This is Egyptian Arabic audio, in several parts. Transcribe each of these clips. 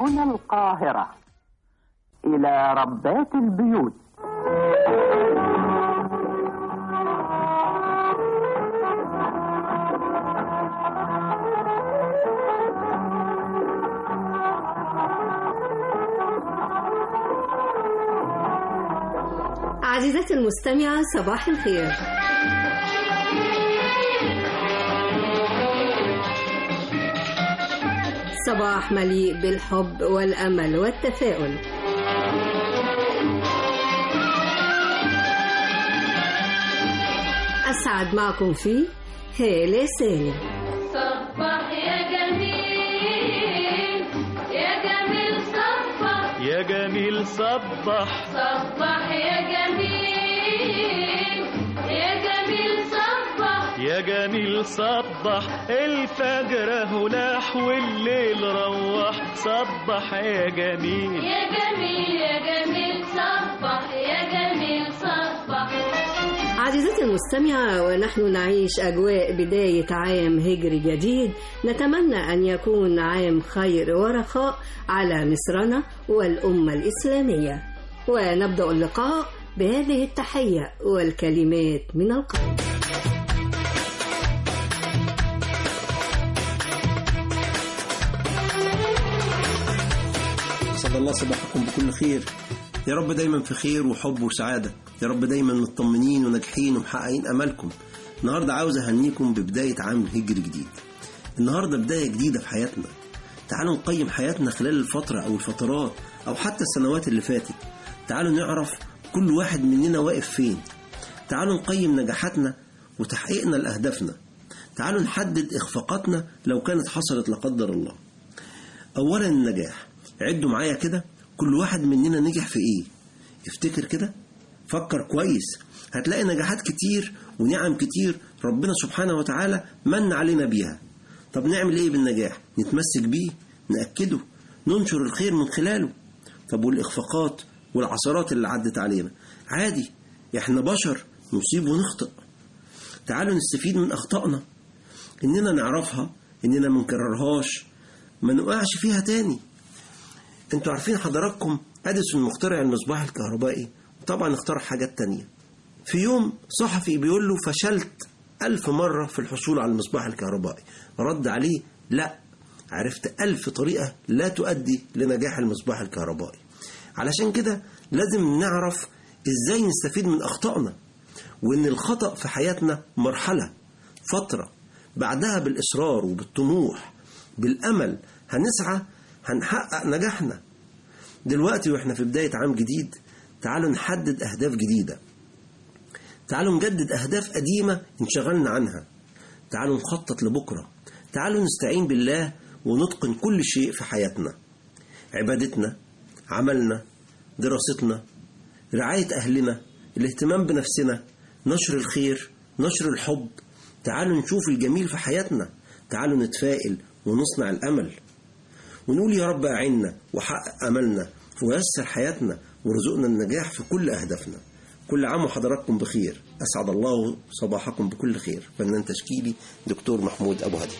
هنا القاهرة إلى ربات البيوت عزيزتي المستمعة صباح الخير صباح مليء بالحب والأمل والتفاؤل أسعد معكم فيه هالة سالم صبح يا جميل يا جميل صبح يا جميل صبح صبح يا جميل يا جميل صبح يا جميل صبح الفجر هلاح والليل روح صبح يا جميل يا جميل يا جميل صبح يا جميل صبح عزيزتي المستمعة ونحن نعيش أجواء بداية عام هجري جديد نتمنى أن يكون عام خير ورخاء على مصرنا والأمة الإسلامية ونبدأ اللقاء بهذه التحية والكلمات من القلب أسعد الله صباحكم بكل خير يا رب دايما في خير وحب وسعادة يا رب دايما مطمنين وناجحين ومحققين أملكم النهاردة عاوز أهنيكم ببداية عام هجري جديد النهاردة بداية جديدة في حياتنا تعالوا نقيم حياتنا خلال الفترة أو الفترات أو حتى السنوات اللي فاتت تعالوا نعرف كل واحد مننا واقف فين تعالوا نقيم نجاحاتنا وتحقيقنا لأهدافنا تعالوا نحدد إخفاقاتنا لو كانت حصلت لا قدر الله أولا النجاح عدوا معايا كده كل واحد مننا نجح في إيه افتكر كده فكر كويس هتلاقي نجاحات كتير ونعم كتير ربنا سبحانه وتعالى من علينا بيها طب نعمل ايه بالنجاح نتمسك بيه نأكده ننشر الخير من خلاله طب والإخفاقات والعثرات اللي عدت علينا عادي احنا بشر نصيب ونخطئ تعالوا نستفيد من أخطائنا إننا نعرفها إننا ما نكررهاش ما نقعش فيها تاني انتوا عارفين حضراتكم أديسون مخترع المصباح الكهربائي طبعا اخترع حاجات تانية في يوم صحفي بيقول له فشلت ألف مرة في الحصول على المصباح الكهربائي رد عليه لا عرفت ألف طريقة لا تؤدي لنجاح المصباح الكهربائي علشان كده لازم نعرف ازاي نستفيد من أخطائنا وإن الخطأ في حياتنا مرحلة فترة بعدها بالإصرار وبالطموح بالأمل هنسعى هنحقق نجاحنا دلوقتي واحنا في بداية عام جديد تعالوا نحدد أهداف جديدة تعالوا نجدد أهداف قديمة انشغلنا عنها تعالوا نخطط لبكرة تعالوا نستعين بالله ونتقن كل شيء في حياتنا عبادتنا عملنا دراستنا رعاية أهلنا الاهتمام بنفسنا نشر الخير نشر الحب تعالوا نشوف الجميل في حياتنا تعالوا نتفائل ونصنع الأمل ونقول يا رب أعنا وحقق أملنا ويسر حياتنا وارزقنا النجاح في كل أهدافنا كل عام وحضراتكم بخير أسعد الله صباحكم بكل خير فنان تشكيلي دكتور محمود أبو هدي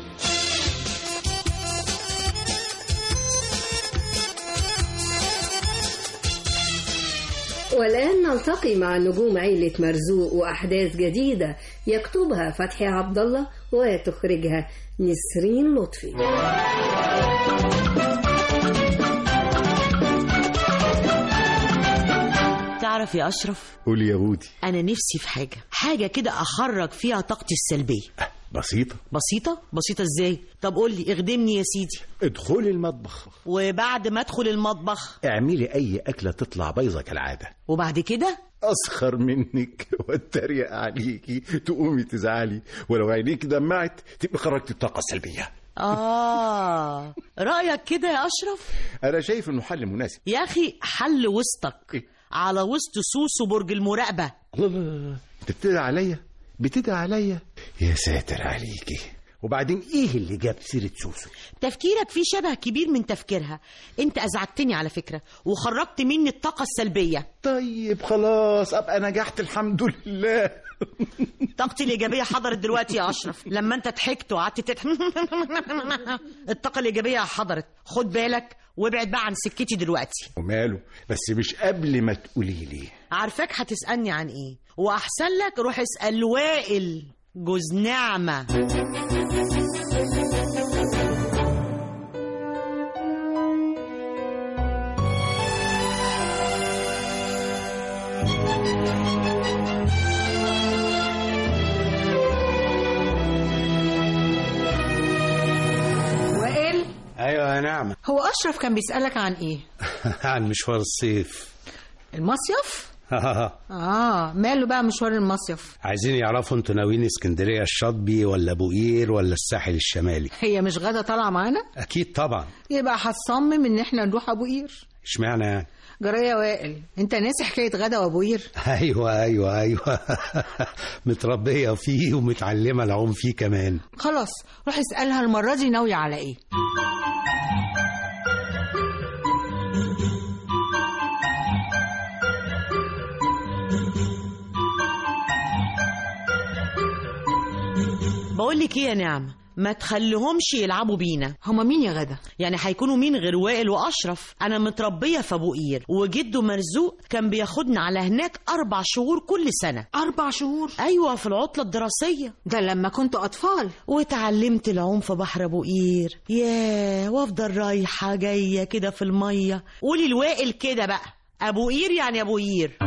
والآن نلتقي مع نجوم عيلة مرزوق وأحداث جديدة يكتبها فتحي عبد الله وتخرجها نسرين لطفي تعرف يا أشرف قول يا ودي أنا نفسي في حاجة حاجة كده أخرج فيها طاقتي السلبية بسيطة بسيطة بسيطة إزاي طب قول لي اخدمني يا سيدي ادخلي المطبخ وبعد ما أدخل المطبخ اعملي أي أكلة تطلع بايظة كالعادة وبعد كده أسخر منك واتريق عليكي تقومي تزعلي ولو عينيك دمعت تبقى خرجت الطاقة السلبية آه رأيك كده يا أشرف أنا شايف إنه حل مناسب يا أخي حل وسطك على وسط سوسو برج المراقبة الله الله الله انت بتدعي عليا بتدعي عليا يا ساتر عليكي وبعدين ايه اللي جاب سيره سوسو تفكيرك فيه شبه كبير من تفكيرها انت ازعجتني على فكرة وخرجت مني الطاقة السلبية طيب خلاص ابقى نجحت الحمد لله طاقتي الإيجابية حضرت دلوقتي يا أشرف لما أنت ضحكت وقعدت تضحك الطاقة الإيجابية حضرت خد بالك وابعد بقى عن سكتي دلوقتي وماله بس مش قبل ما تقولي لي عارفاك هتسألني عن إيه وأحسن لك روح اسأل وائل جوز نعمة وائل ايوه يا نعمة هو اشرف كان بيسالك عن ايه عن مشوار الصيف المصيف اه ماله بقى مشوار المصيف عايزين يعرفوا انتوا ناويين اسكندرية الشاطبي ولا ابو قير ولا الساحل الشمالي هي مش غدا طالعه معانا اكيد طبعا يبقى هتصمم ان احنا نروح ابو قير اشمعنى يعني جرايه وائل انت ناسي حكايه غدا وابو قير ايوه ايوه ايوه متربية فيه ومتعلمة العوم فيه كمان خلاص روح اسالها المره دي ناويه على ايه بقول لك إيه يا نعمة ما تخليهمش يلعبوا بينا هما مين يا غدا يعني هيكونوا مين غير وائل واشرف انا متربيه في ابو قير وجده مرزوق كان بياخدنا على هناك اربع شهور كل سنه اربع شهور ايوه في العطله الدراسيه ده لما كنتوا اطفال واتعلمت العوم في بحر ابو قير ياه وافضل رايحه جايه كده في الميه قولي الوائل كده بقى ابو قير يعني ابو قير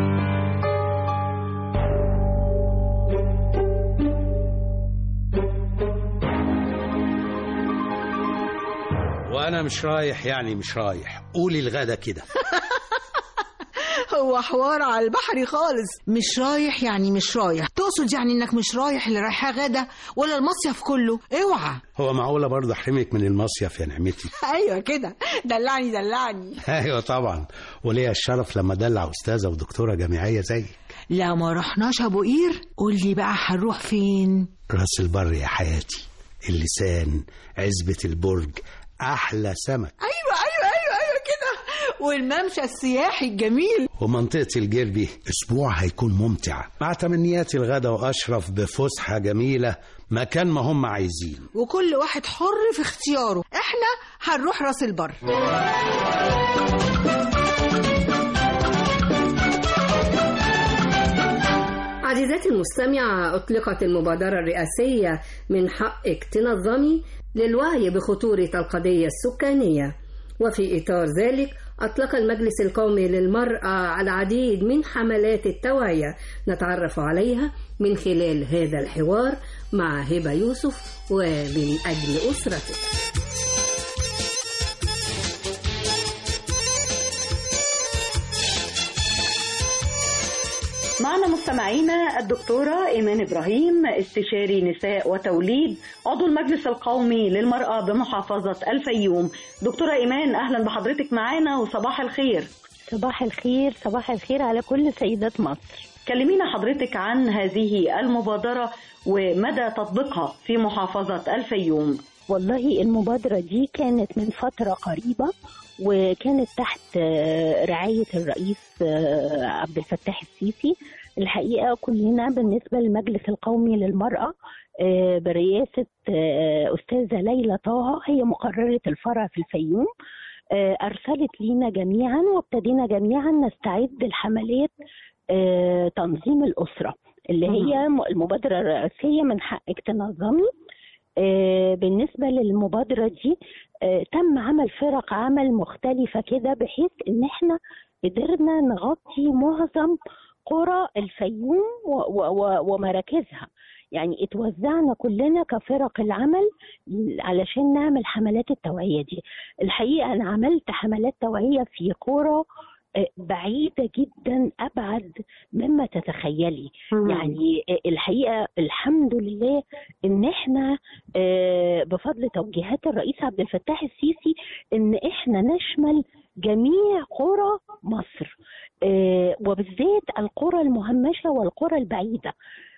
وانا مش رايح يعني مش رايح قولي الغدا كده هو حوار على البحر خالص مش رايح يعني مش رايح تقصد يعني انك مش رايح اللي رايحاه غدا ولا المصيف كله اوعى هو معقولة برضه احرمك من المصيف يا نعمتي ايوه كده دلعني دلعني ايوه طبعا وليا الشرف لما ادلع استاذة ودكتورة جامعية زيك لا ما رحناش ابو قير قول لي بقى هنروح فين راس البر يا حياتي اللسان عزبة البرج أحلى سمك ايوه ايوه ايوه ايوه كده والممشى السياحي الجميل ومنطقة الجربي أسبوع هيكون ممتع مع تمنياتي الغدا وأشرف بفسحة جميلة مكان ما هم عايزين وكل واحد حر في اختياره احنا هنروح راس البر عزيزاتي المستمعة أطلقت المبادرة الرئاسية من حقك تنظمي للوعي بخطورة القضية السكانية وفي إطار ذلك أطلق المجلس القومي للمرأة العديد من حملات التوعية نتعرف عليها من خلال هذا الحوار مع هبة يوسف ومن أجل أسرتك معنا مستمعينا الدكتورة إيمان إبراهيم استشاري نساء وتوليد عضو المجلس القومي للمرأة بمحافظة الفيوم دكتورة إيمان أهلا بحضرتك معانا وصباح الخير صباح الخير صباح الخير على كل سيدات مصر كلمينا حضرتك عن هذه المبادرة ومدى تطبيقها في محافظة الفيوم والله المبادرة دي كانت من فترة قريبة وكانت تحت آه، رعاية الرئيس آه، عبد الفتاح السيسي الحقيقة كلنا بالنسبة للمجلس القومي للمرأة آه، برئاسة آه، أستاذة ليلى طه هي مقررة الفرع في الفيوم آه، أرسلت لينا جميعا وابتدينا جميعا نستعد لحملات آه، تنظيم الأسرة اللي هي م- المبادرة الرئاسية من حقك تنظمي آه، بالنسبة للمبادرة دي آه، تم عمل فرق عمل مختلفة كده بحيث ان احنا قدرنا نغطي معظم قرى الفيوم و- و- و- ومراكزها يعني اتوزعنا كلنا كفرق العمل علشان نعمل حملات التوعية دي الحقيقة أنا عملت حملات توعية في قرى آه، بعيدة جدا أبعد مما تتخيلي يعني آه، الحقيقة الحمد لله إن إحنا آه، بفضل توجيهات الرئيس عبد الفتاح السيسي إن إحنا نشمل جميع قرى مصر آه، وبالذات القرى المهمشة والقرى البعيدة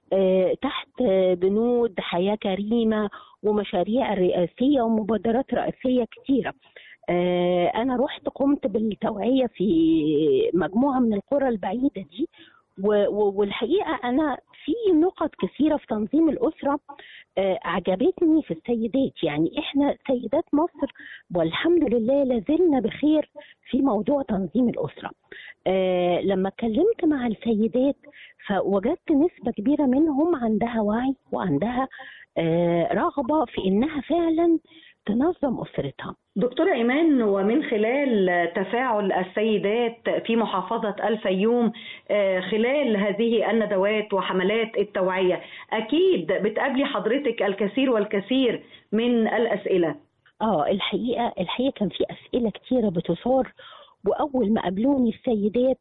آه، تحت آه، بنود حياة كريمة ومشاريع رئاسية ومبادرات رئاسية كتيرة آه، أنا رحت قمت بالتوعية في مجموعة من القرى البعيدة دي و- و- والحقيقة أنا في نقط كثيرة في تنظيم الأسرة آه، عجبتني في السيدات يعني إحنا سيدات مصر والحمد لله لازلنا بخير في موضوع تنظيم الأسرة آه، لما اتكلمت مع السيدات فوجدت نسبة كبيرة منهم عندها وعي وعندها آه، رغبة في إنها فعلا تنظم أسرتها دكتورة إيمان ومن خلال تفاعل السيدات في محافظة الفيوم آه، خلال هذه الندوات وحملات التوعية أكيد بتقابلي حضرتك الكثير والكثير من الأسئلة اه الحقيقه الحقيقه كان في اسئله كتيره بتثار واول ما قابلوني السيدات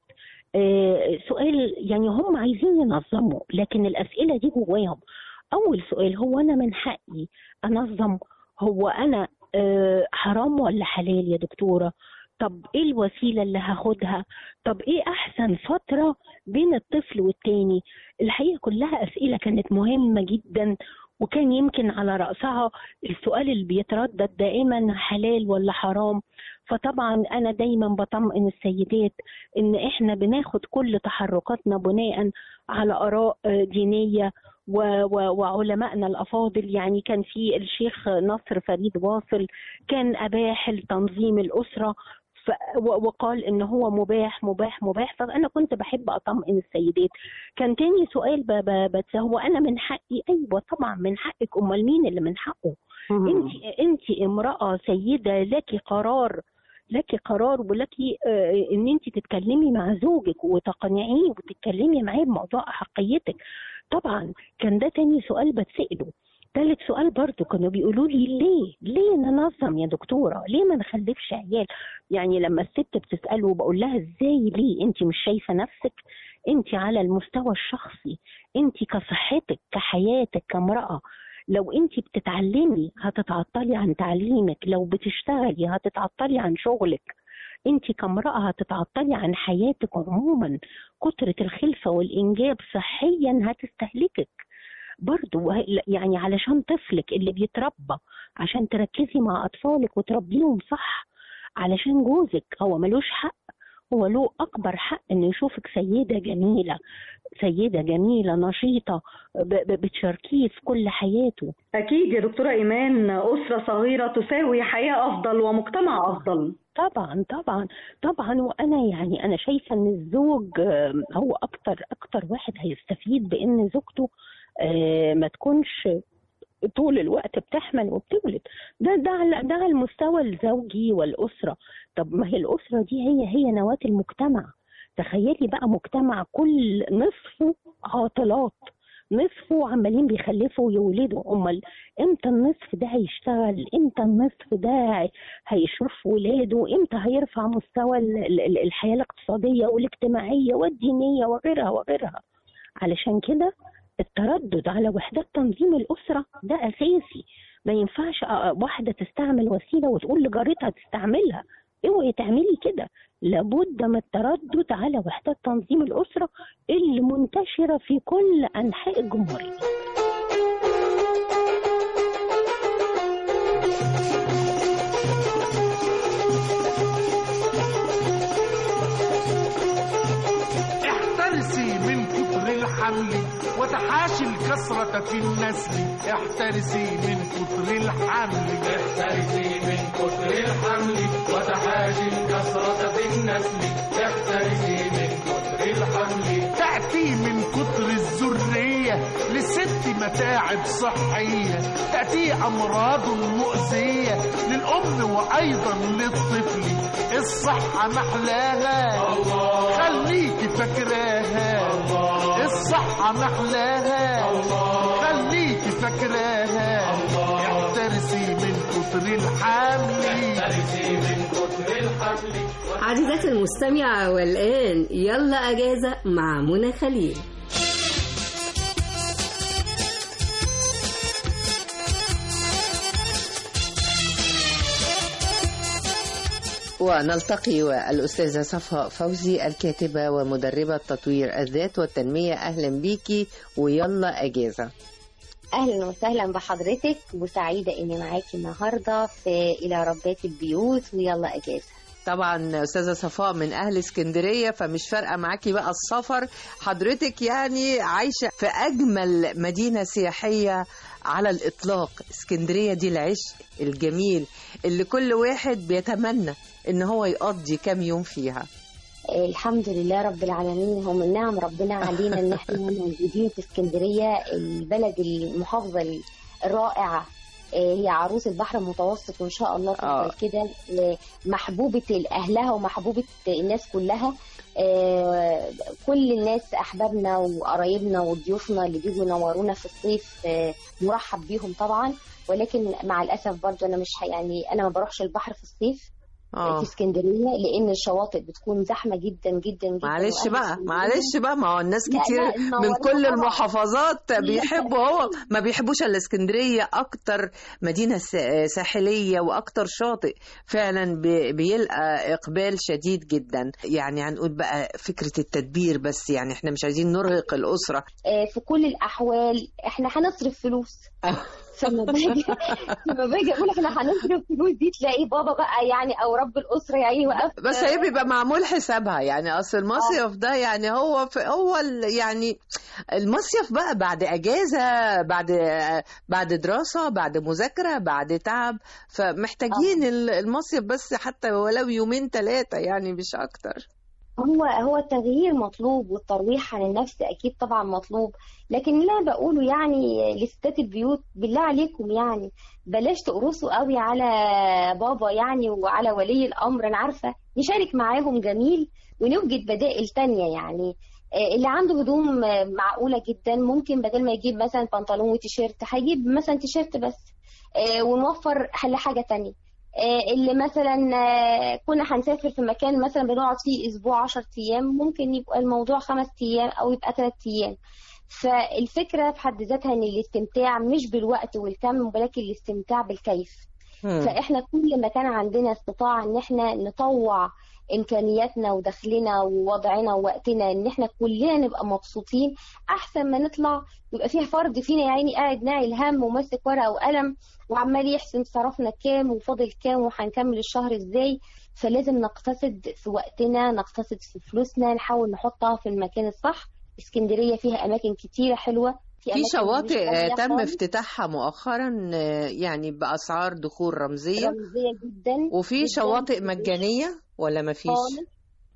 آه سؤال يعني هم عايزين ينظموا لكن الاسئله دي جواهم اول سؤال هو انا من حقي انظم هو انا آه حرام ولا حلال يا دكتوره طب ايه الوسيله اللي هاخدها طب ايه احسن فتره بين الطفل والتاني الحقيقه كلها اسئله كانت مهمه جدا وكان يمكن على رأسها السؤال اللي بيتردد دائما حلال ولا حرام فطبعا أنا دايما بطمئن السيدات إن إحنا بناخد كل تحركاتنا بناء على آراء آه، دينية و- و- وعلمائنا الأفاضل يعني كان في الشيخ نصر فريد واصل كان أباح لتنظيم الأسرة ف- و- وقال ان هو مباح مباح مباح فانا كنت بحب اطمئن السيدات كان تاني سؤال ب- ب- بس هو انا من حقي ايوه طبعا من حقك امال مين اللي من حقه انت انت امراه سيده لك قرار لك قرار ولك آه، ان انت تتكلمي مع زوجك وتقنعيه وتتكلمي معاه بموضوع احقيتك طبعا كان ده تاني سؤال بتساله ثالث سؤال برضو كانوا بيقولوا لي ليه ليه ننظم يا دكتوره ليه ما نخلفش عيال يعني لما الست بتساله بقول لها ازاي ليه انت مش شايفه نفسك انت على المستوى الشخصي انت كصحتك كحياتك كامراه لو انت بتتعلمي هتتعطلي عن تعليمك لو بتشتغلي هتتعطلي عن شغلك انت كامرأة هتتعطلي عن حياتك عموما كترة الخلفة والإنجاب صحيا هتستهلكك برضو وه- يعني علشان طفلك اللي بيتربى عشان تركزي مع أطفالك وتربيهم صح علشان جوزك هو ملوش حق هو له أكبر حق إنه يشوفك سيدة جميلة سيدة جميلة نشيطة ب- ب- بتشاركيه في كل حياته أكيد يا دكتورة إيمان أسرة صغيرة تساوي حياة أفضل ومجتمع أفضل طبعا طبعا طبعا وانا يعني انا شايفه ان الزوج آم، هو اكتر اكتر واحد هيستفيد بان زوجته آه، ما تكونش طول الوقت بتحمل وبتولد ده ده على ده على المستوى الزوجي والاسره طب ما هي الاسره دي هي هي نواه المجتمع تخيلي بقى مجتمع كل نصفه عاطلات نصفه عمالين بيخلفوا ويولدوا امال امتى النصف ده هيشتغل امتى النصف ده هيشوف ولاده امتى هيرفع مستوى ال- ال- الحياه الاقتصاديه والاجتماعيه والدينيه وغيرها وغيرها علشان كده التردد على وحدات تنظيم الاسره ده اساسي ما ينفعش أ- واحده تستعمل وسيله وتقول لجارتها تستعملها اوعي تعملي كده لابد من التردد على وحدات تنظيم الاسره اللي منتشره في كل انحاء الجمهوريه احترسي من كتر الحمل وتحاشي الكسرة في النسل احترسي من كتر الحمل احترسي من كتر الحمل وتحاشي الكسرة في النسل احترسي من كتر الحمل تأتي من كتر الذرية للست متاعب صحية تأتي أمراض مؤذية للأم وأيضا للطفل الصحة محلاها الله خليكي فاكراها الله الصحة محلاها الله خليكي فاكراها الله احترسي من كتر الحمل احترسي من كتر الحمل عزيزاتي المستمعة والآن يلا أجازة مع منى خليل ونلتقي والأستاذة صفاء فوزي الكاتبة ومدربة تطوير الذات والتنمية أهلا بيكي ويلا أجازة اهلا وسهلا بحضرتك وسعيده اني معاكي النهارده في الى ربات البيوت ويلا اجازه طبعا استاذه صفاء من اهل اسكندريه فمش فارقه معاكي بقى السفر حضرتك يعني عايشه في اجمل مدينه سياحيه على الاطلاق اسكندريه دي العشق الجميل اللي كل واحد بيتمنى ان هو يقضي كام يوم فيها الحمد لله رب العالمين هو من نعم ربنا علينا ان احنا موجودين في اسكندريه البلد المحافظه الرائعه آه، هي عروس البحر المتوسط وان شاء الله آه. تفضل كده آه، محبوبه اهلها ومحبوبه الناس كلها آه، كل الناس احبابنا وقرايبنا وضيوفنا اللي بيجوا ينورونا في الصيف آه، مرحب بيهم طبعا ولكن مع الاسف برضو انا مش ه- يعني انا ما بروحش البحر في الصيف آه. في اسكندريه لان الشواطئ بتكون زحمه جدا جدا جدا معلش وأهل بقى اسكندرية معلش بقى ما هو الناس لا، كتير لا، من منورين كل طبعاً. المحافظات بيحبوا هو ما بيحبوش الا اسكندريه اكتر مدينه س- ساحليه واكتر شاطئ فعلا بي- بيلقى اقبال شديد جدا يعني هنقول بقى فكره التدبير بس يعني احنا مش عايزين نرهق الاسره آه، في كل الاحوال احنا هنصرف فلوس فلما باجي لما باجي اقول احنا هنصرف فلوس دي تلاقي بابا بقى يعني او رب الاسره يعني وقف بس هي بيبقى معمول حسابها يعني اصل المصيف ده يعني هو في هو ال- يعني المصيف بقى بعد اجازه بعد بعد دراسه بعد مذاكره بعد تعب فمحتاجين ال- المصيف بس حتى ولو يومين ثلاثه يعني مش اكتر هو هو التغيير مطلوب والترويح عن النفس اكيد طبعا مطلوب لكن اللي انا بقوله يعني لستات البيوت بالله عليكم يعني بلاش تقرصوا قوي على بابا يعني وعلى ولي الامر انا عارفه نشارك معاهم جميل ونوجد بدائل تانية يعني آه، اللي عنده هدوم آه، معقولة جدا ممكن بدل ما يجيب مثلا بنطلون وتيشيرت هيجيب مثلا تيشيرت بس آه، ونوفر حل حاجة تانية آه، اللي مثلا آه، كنا هنسافر في مكان مثلا بنقعد فيه اسبوع 10 ايام ممكن يبقى الموضوع خمس ايام او يبقى ثلاث ايام فالفكره في حد ذاتها ان الاستمتاع مش بالوقت والكم ولكن الاستمتاع بالكيف مم. فاحنا كل ما كان عندنا استطاعه ان احنا نطوع امكانياتنا ودخلنا ووضعنا ووقتنا ان احنا كلنا نبقى مبسوطين احسن ما نطلع يبقى فيها فرد فينا يا عيني قاعد ناعي الهم وماسك ورقه وقلم وعمال يحسن صرفنا كام وفاضل كام وهنكمل الشهر ازاي فلازم نقتصد في وقتنا نقتصد في فلوسنا نحاول نحطها في المكان الصح اسكندريه فيها اماكن كتيره حلوه في أماكن شواطئ مش غالية آه، تم خالص. افتتاحها مؤخرا آه، يعني باسعار دخول رمزيه رمزيه جدا وفي جداً. شواطئ مجانيه ولا ما فيش خالص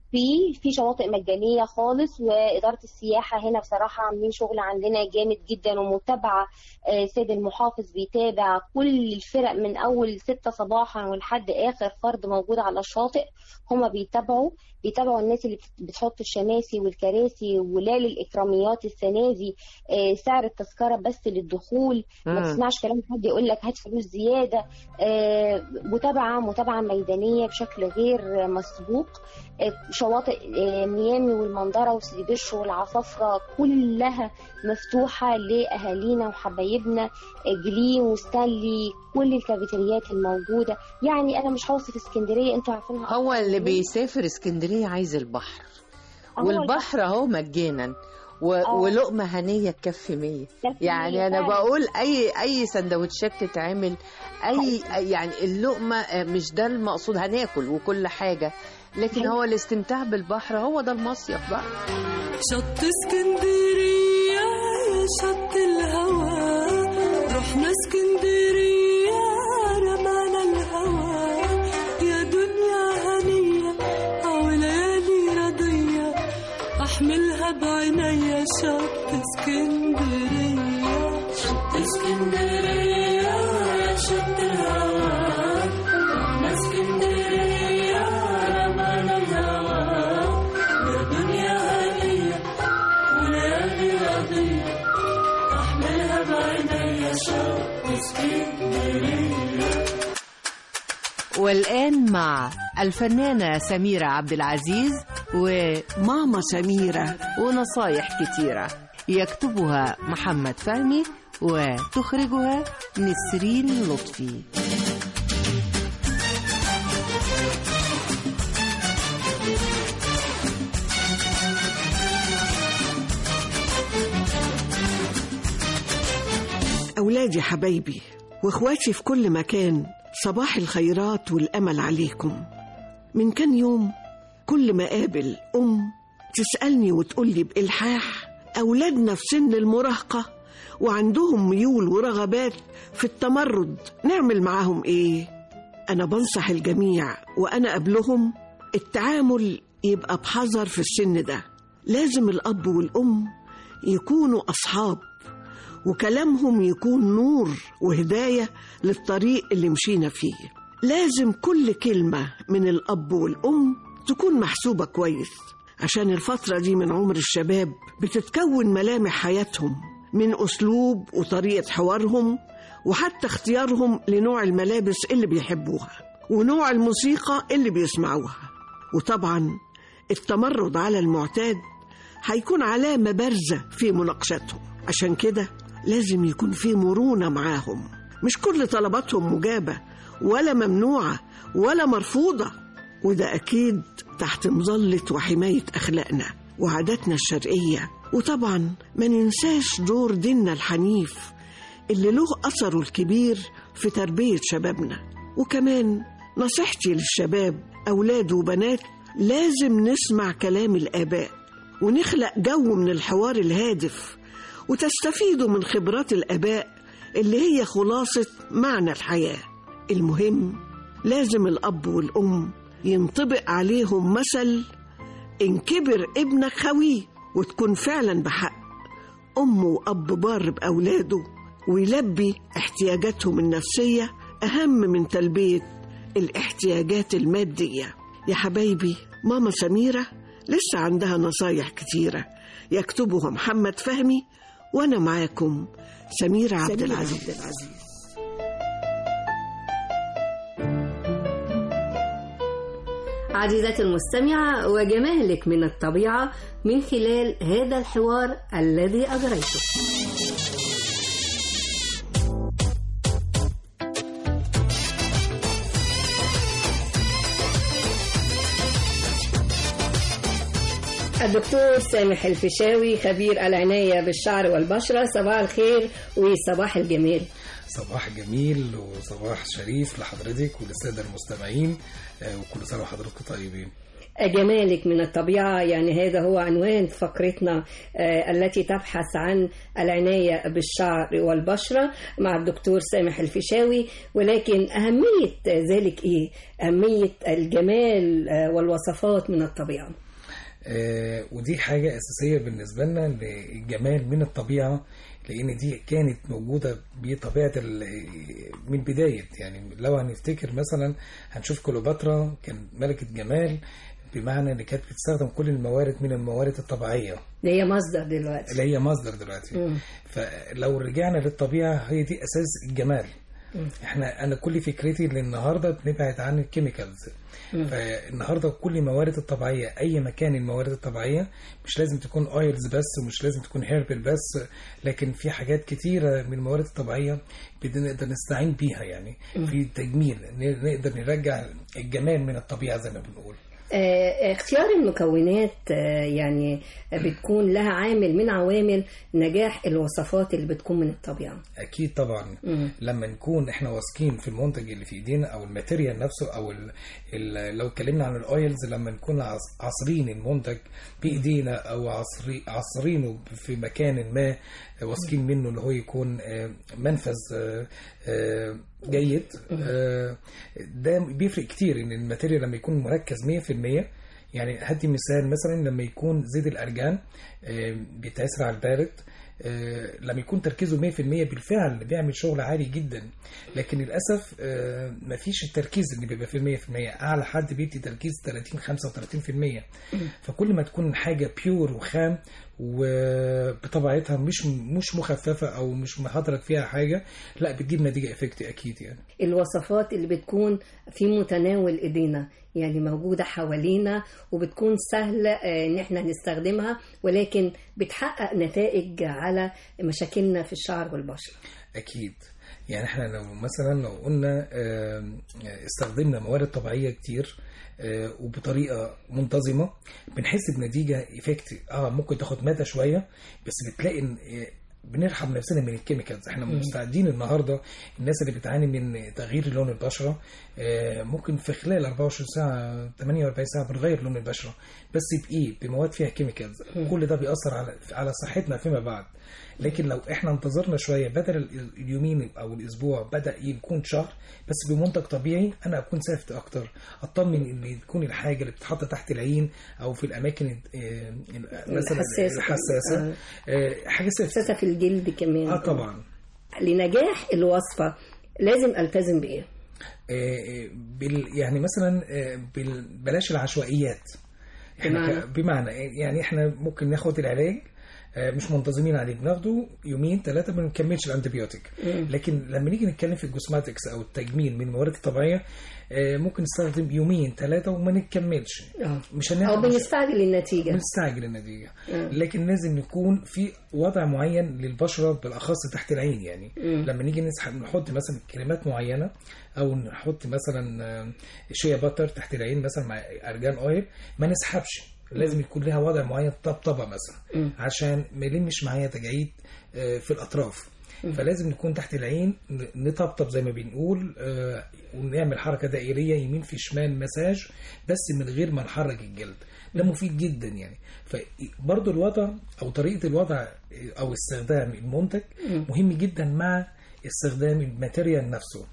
في في شواطئ مجانيه خالص واداره السياحه هنا بصراحه عاملين شغل عندنا جامد جدا ومتابعه آه، سيد المحافظ بيتابع كل الفرق من اول ستة صباحا ولحد اخر فرد موجود على الشاطئ هما بيتابعوا بيتابعوا الناس اللي بت- بتحط الشماسي والكراسي ولا للاكراميات السنه دي آه، سعر التذكره بس للدخول ما مم. تسمعش كلام حد يقول لك هات فلوس زياده آه، متابعه متابعه ميدانيه بشكل غير مسبوق آه، شواطئ آه، ميامي والمنظره وسيدي بشر والعصافره كلها مفتوحه لاهالينا وحبايبنا آه، جليم وستانلي كل الكافيتريات الموجوده يعني انا مش هوصف اسكندريه انتوا عارفينها هو أكتر اللي مني. بيسافر اسكندريه عايز البحر هو والبحر اهو مجانا و... آه. ولقمه هنيه تكفي 100 تكفي يعني مية انا فعلا. بقول اي اي سندوتشات تتعمل اي يعني اللقمه آه، مش ده المقصود هناكل وكل حاجه لكن هو الاستمتاع بالبحر هو ده المصيف بقى شط اسكندرية يا شط الهوى رحنا اسكندرية رمانا الهوى يا دنيا هنية أو ليالي رضية أحملها بعينيا شط اسكندرية شط اسكندرية يا شط الهوى رحنا اسكندرية رمانا الهوى يا دنيا هنية وليالي رضية أحملها بعينيا شط اسكندرية والآن مع الفنانة سميرة عبد العزيز وماما سميرة ونصايح كتيرة يكتبها محمد فهمي وتخرجها نسرين لطفي ولادي حبايبي واخواتي في كل مكان صباح الخيرات والامل عليكم من كان يوم كل ما قابل ام تسالني وتقولي بالحاح اولادنا في سن المراهقه وعندهم ميول ورغبات في التمرد نعمل معاهم ايه انا بنصح الجميع وانا قبلهم التعامل يبقى بحذر في السن ده لازم الاب والام يكونوا اصحاب وكلامهم يكون نور وهدايه للطريق اللي مشينا فيه لازم كل كلمه من الاب والام تكون محسوبه كويس عشان الفتره دي من عمر الشباب بتتكون ملامح حياتهم من اسلوب وطريقه حوارهم وحتى اختيارهم لنوع الملابس اللي بيحبوها ونوع الموسيقى اللي بيسمعوها وطبعا التمرد على المعتاد هيكون علامة بارزة في مناقشتهم عشان كده لازم يكون في مرونة معاهم مش كل طلباتهم مجابة ولا ممنوعة ولا مرفوضة وده أكيد تحت مظلة وحماية أخلاقنا وعاداتنا الشرقية وطبعا ما ننساش دور ديننا الحنيف اللي له أثره الكبير في تربية شبابنا وكمان نصيحتي للشباب أولاد وبنات لازم نسمع كلام الآباء ونخلق جو من الحوار الهادف وتستفيدوا من خبرات الآباء اللي هي خلاصة معنى الحياة المهم لازم الأب والأم ينطبق عليهم مثل إن كبر ابنك خويه وتكون فعلا بحق أم وأب بار بأولاده ويلبي احتياجاتهم النفسية أهم من تلبية الاحتياجات المادية يا حبايبي ماما سميرة لسه عندها نصايح كتيرة يكتبها محمد فهمي وأنا معاكم سميرة عبد العزيز عزيزتي المستمعة وجمالك من الطبيعة من خلال هذا الحوار الذي أجريته الدكتور سامح الفيشاوي خبير العناية بالشعر والبشرة صباح الخير وصباح الجمال صباح جميل وصباح شريف لحضرتك وللسادة المستمعين آه، وكل سنة وحضراتكم طيبين جمالك من الطبيعة يعني هذا هو عنوان فقرتنا آه، التي تبحث عن العناية بالشعر والبشرة مع الدكتور سامح الفيشاوي ولكن أهمية ذلك إيه؟ أهمية الجمال آه، والوصفات من الطبيعة آه، ودي حاجة أساسية بالنسبة لنا الجمال من الطبيعة لأن دي كانت موجودة بطبيعة ال- من بداية يعني لو هنفتكر مثلا هنشوف كليوباترا كان ملكة جمال بمعنى ان كانت بتستخدم كل الموارد من الموارد الطبيعية اللي هي مصدر دلوقتي اللي هي مصدر دلوقتي مم. فلو رجعنا للطبيعة هي دي أساس الجمال مم. احنا انا كل فكرتي للنهارده بنبعد عن الكيميكالز مم. فالنهارده كل الموارد الطبيعيه اي مكان الموارد الطبيعيه مش لازم تكون اويلز بس ومش لازم تكون هيربل بس لكن في حاجات كتيره من الموارد الطبيعيه بنقدر نستعين بيها يعني مم. في تجميل ن- نقدر نرجع الجمال من الطبيعه زي ما بنقول آه، اختيار المكونات آه، يعني بتكون لها عامل من عوامل نجاح الوصفات اللي بتكون من الطبيعة اكيد طبعا مم. لما نكون احنا واثقين في المنتج اللي في ايدينا او الماتيريال نفسه او ال ال لو اتكلمنا عن الاويلز لما نكون عص- عصرين المنتج بايدينا او عصري عصرينه في مكان ما واثقين منه اللي هو يكون آه، منفذ آه، آه، جيد آه، ده بيفرق كتير ان الماتيريال لما يكون مركز 100% يعني هدي مثال مثلا لما يكون زيت الارجان آه، بيتعسر على البارد آه، لما يكون تركيزه 100% بالفعل بيعمل شغل عالي جدا لكن للاسف آه، مفيش التركيز اللي بيبقى فيه 100% اعلى حد بيدي تركيز 30 35% فكل ما تكون حاجه بيور وخام وبطبيعتها مش مش مخففه او مش محضرك فيها حاجه لا بتجيب نتيجه افكت اكيد يعني الوصفات اللي بتكون في متناول ايدينا يعني موجودة حوالينا وبتكون سهلة آه، ان احنا نستخدمها ولكن بتحقق نتائج على مشاكلنا في الشعر والبشرة اكيد يعني احنا لو مثلا لو قلنا آم، استخدمنا موارد طبيعيه كتير آه، وبطريقه منتظمه بنحس بنتيجه افكت اه ممكن تاخد مدى شويه بس بتلاقي إن، آه، بنرحب نفسنا من الكيميكالز احنا مم. مستعدين النهارده الناس اللي بتعاني من تغيير لون البشره آه، ممكن في خلال 24 ساعه 48 ساعه بنغير لون البشره بس بايه بمواد فيها كيميكالز مم. كل ده بيأثر على على صحتنا فيما بعد لكن لو احنا انتظرنا شويه بدل ال- اليومين او الاسبوع بدا يكون شهر بس بمنتج طبيعي انا اكون سافت اكتر اطمن ان تكون الحاجه اللي بتتحط تحت العين او في الاماكن آه، مثلا الحساسة. الحساسه آه. آه، حاجه سافت حساسة في الجلد كمان اه طبعا لنجاح الوصفة لازم ألتزم بإيه؟ آه، بال يعني مثلا آه، بال- بلاش العشوائيات احنا بمعنى؟ ك- بمعنى يعني احنا ممكن ناخد العلاج آه، مش منتظمين عليه بناخده يومين ثلاثة ما بنكملش الانتيبيوتيك مم. لكن لما نيجي نتكلم في الجوسماتكس او التجميل من الموارد الطبيعية آه، ممكن نستخدم يومين ثلاثة وما نتكملش مش هناخد أو بنستعجل النتيجة بنستعجل النتيجة مم. لكن لازم يكون في وضع معين للبشرة بالأخص تحت العين يعني مم. لما نيجي نسحب نحط مثلا كريمات معينة أو نحط مثلا آه، شيا باتر تحت العين مثلا مع أرجان أويل ما نسحبش لازم يكون لها وضع معين طبطبة مثلا مم. عشان ما يلمش معايا تجاعيد آه، في الأطراف مم. فلازم نكون تحت العين ن- نطبطب زي ما بنقول آه، ونعمل حركة دائرية يمين في شمال مساج بس من غير ما نحرك الجلد ده مفيد جدا يعني فبرضه الوضع او طريقة الوضع او استخدام المنتج مم. مهم جدا مع استخدام الماتيريال نفسه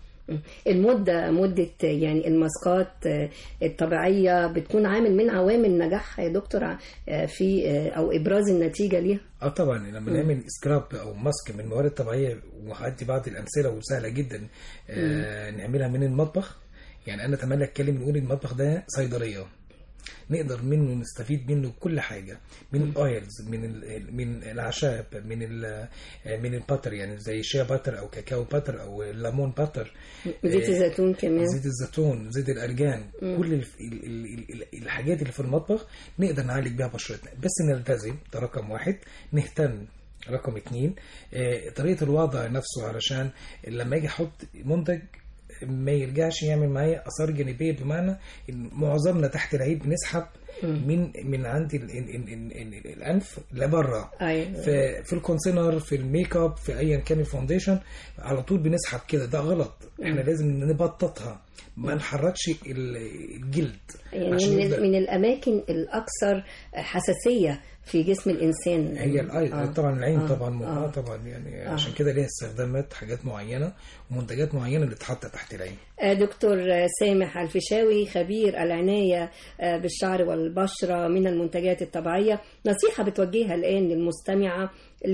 المدة مدة يعني الماسكات الطبيعية بتكون عامل من عوامل نجاحها يا دكتور آه، في آه، أو إبراز النتيجة ليها اه طبعا لما مم. نعمل سكراب او ماسك من موارد طبيعيه وهدي بعض الامثله وسهله جدا آه نعملها من المطبخ يعني انا اتمنى اتكلم نقول المطبخ ده صيدليه نقدر منه نستفيد منه كل حاجه من الاويلز من ال- من الاعشاب من ال من الباتر يعني زي شيا باتر او كاكاو باتر او ليمون باتر زيت آه، الزيتون كمان زيت الزيتون زيت الارجان مم. كل الف- ال- ال- ال- الحاجات اللي في المطبخ نقدر نعالج بيها بشرتنا بس نلتزم ده رقم واحد نهتم رقم اتنين آه، طريقة الوضع نفسه علشان لما اجي احط منتج ما يرجعش يعمل معايا اثار جانبيه بمعنى ان معظمنا تحت العين بنسحب من من عند ال ال ال ال ال الانف لبره أيوة. في في الكونسيلر في الميك اب في ايا كان الفاونديشن على طول بنسحب كده ده غلط احنا مم. لازم نبططها ما نحركش ال- الجلد يعني عشان من, يبدأ- من الأماكن الأكثر حساسية في جسم الإنسان هي الاي آه. طبعا العين آه. طبعا آه. اه طبعا يعني آه. عشان كده ليها استخدامات حاجات معينه ومنتجات معينه اللي تتحط تحت العين آه، دكتور آه، سامح الفيشاوي خبير العناية آه، بالشعر والبشرة من المنتجات الطبيعية نصيحة بتوجهها الآن للمستمعة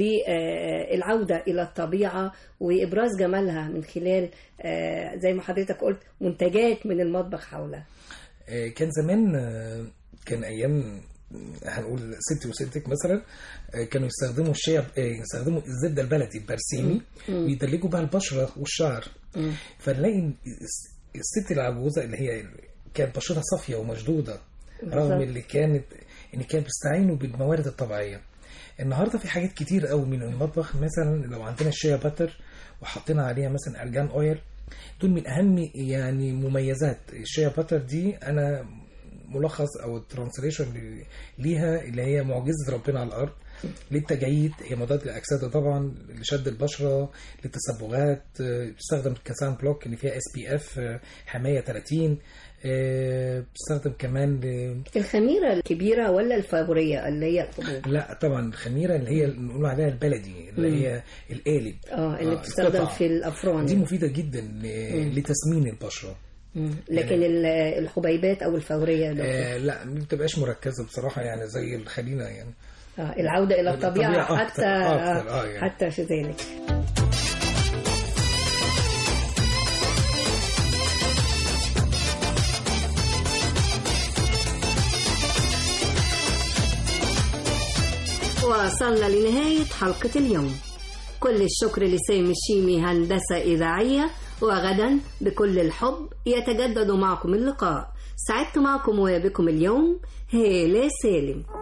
للعودة إلى الطبيعة وإبراز جمالها من خلال آه، زي ما حضرتك قلت منتجات من المطبخ حولها آه، كان زمان آه، كان ايام هنقول ستي وستك مثلا آه، كانوا يستخدموا الشيا آه، يستخدموا الزبده البلدي البرسيمي مم. ويدلجوا بها البشره والشعر مم. فنلاقي الس- الست العجوزه اللي هي كانت بشرتها صافيه ومشدوده رغم بالظبط. اللي كانت ان كانوا بيستعينوا بالموارد الطبيعيه النهارده في حاجات كتير قوي من المطبخ مثلا لو عندنا الشيا باتر وحطينا عليها مثلا ارجان اويل دول من اهم يعني مميزات الشيا باتر دي انا ملخص او الترانسليشن ليها اللي هي معجزه ربنا على الارض للتجاعيد هي مضاد للاكسده طبعا لشد البشره للتصبغات آه، بتستخدم كسان بلوك اللي فيها اس بي اف حمايه 30 آه، بتستخدم كمان ل... الخميرة الكبيرة ولا الفابورية اللي هي الحبوب لا طبعا الخميره اللي هي اللي بنقول عليها البلدي اللي مم. هي القالب اه اللي آه، بتستخدم القطع. في الأفران دي مفيده جدا ل... مم. لتسمين البشره مم. لكن ال- الحبيبات أو الفورية يا دكتور آه لا ما بتبقاش مركزه بصراحه يعني زي الخلينا يعني آه، العودة إلى الطبيعة, الطبيعة حتى أكتر- أكتر، آه، يعني. حتى في ذلك وصلنا لنهاية حلقة اليوم كل الشكر لسامي الشيمي هندسة إذاعية وغدا بكل الحب يتجدد معكم اللقاء سعدت معكم وبكم اليوم هالة سالم